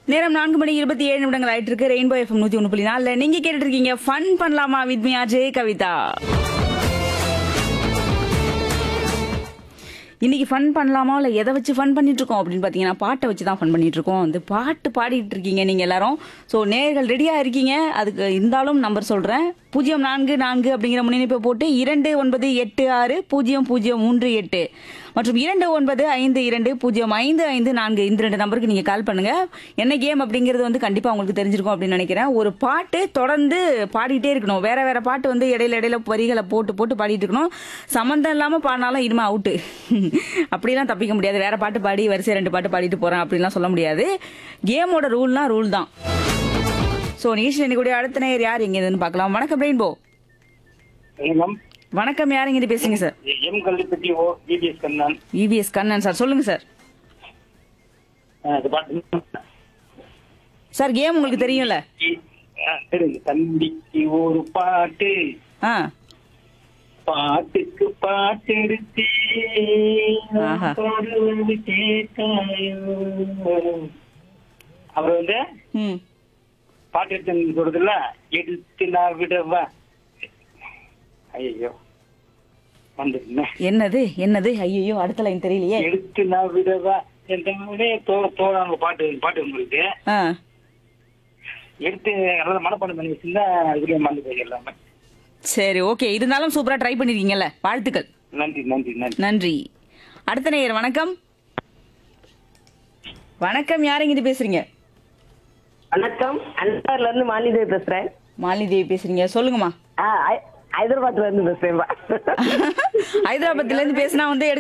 நேரம் நான்கு மணி இருபத்தி ஏழு நிமிடங்கள் ஆயிட்டு இருக்கு ரெயின்போ எஃப்எம் நூத்தி ஒன்று புள்ளி நாலுல நீங்க கேட்டுட்டு இருக்கீங்க ஃபன் பண்ணலாமா வித் மீ அஜய் கவிதா இன்னைக்கு ஃபன் பண்ணலாமா இல்லை எதை வச்சு ஃபன் பண்ணிட்டு இருக்கோம் அப்படின்னு பார்த்தீங்கன்னா பாட்டை வச்சு தான் ஃபன் பண்ணிட்டு இருக்கோம் அந்த பாட்டு பாடிட்டு இருக்கீங்க நீங்க எல்லாரும் ஸோ நேர்கள் ரெடியா இருக்கீங்க அதுக்கு இருந்தாலும் நம்பர் சொல்றேன் பூஜ்ஜியம் நான்கு நான்கு அப்படிங்கிற முன்னிணைப்பை போட்டு இரண்டு ஒன்பது எட்டு ஆறு பூஜ்ஜியம் பூஜ்ஜியம் மூன்று எட்டு மற்றும் இரண்டு ஒன்பது ஐந்து இரண்டு பூஜ்ஜியம் ஐந்து ஐந்து நான்கு இந்த ரெண்டு நம்பருக்கு நீங்க கால் பண்ணுங்க என்ன கேம் அப்படிங்கிறது வந்து கண்டிப்பா உங்களுக்கு தெரிஞ்சிருக்கும் அப்படின்னு நினைக்கிறேன் ஒரு பாட்டு தொடர்ந்து பாடிட்டே இருக்கணும் வேற வேற பாட்டு வந்து இடையில இடையில வரிகளை போட்டு போட்டு பாடிட்டு இருக்கணும் சம்மந்தம் இல்லாம பாடினாலும் இனிமே அவுட்டு அப்படிலாம் தப்பிக்க முடியாது வேற பாட்டு பாடி வரிசை ரெண்டு பாட்டு பாடிட்டு போறேன் அப்படிலாம் சொல்ல முடியாது கேமோட ரூல்னா ரூல் தான் ஸோ நிகழ்ச்சியில் இன்னைக்கு அடுத்த நேர் யார் எங்க இதுன்னு பார்க்கலாம் வணக்கம் ரெயின்போ வணக்கம் வணக்கம் யார் இங்க பேசுங்க சார் எம் கல்லிப்பட்டி ஓ PBS Kannan EVS Kannan sir சொல்லுங்க சார் அஹ் இது பாட்டு சார் கேம் உங்களுக்கு தெரியும்ல அஹ் தெரியுது தம்பிக்கு ஒரு பாட்டு ஆ பாட்டுக்கு பாட்டு எடுத்து ஆஹா. பாடுவது கேட்காயோ. அவர் வந்து ம் பாட்டு எடுத்து சொல்றதுல எடுத்து நான் விடவா ஐயோ வந்துருந்தேன் என்னது என்னது ஐயோ அடுத்த லைன் தெரியலையே எடுத்து நான் விடவா என் தம்பி தோ தோழாங்க பாட்டு பாட்டு உங்களுக்கு ஆ எடுத்து நல்லா மனப்பாடம் பண்ணி வச்சிருந்தா இதுலயே மறந்து போய் எல்லாமே சரி ஓகே இருந்தாலும் சூப்பரா ட்ரை பண்ணிருக்கீங்கல்ல வாழ்த்துக்கள் நன்றி நன்றி நன்றி நன்றி அடுத்த நேயர் வணக்கம் வணக்கம் யாருங்க இது பேசுறீங்க வணக்கம் அன்சார்ல இருந்து மாலிதேவி பேசுறேன் மாலினி தேவி பேசுறீங்க சொல்லுங்கம்மா ஆ, ஹை- ஹைதராபாத்ல இருந்து பேசுறேன் ஹைதராபாத்ல இருந்து பேசினா வந்து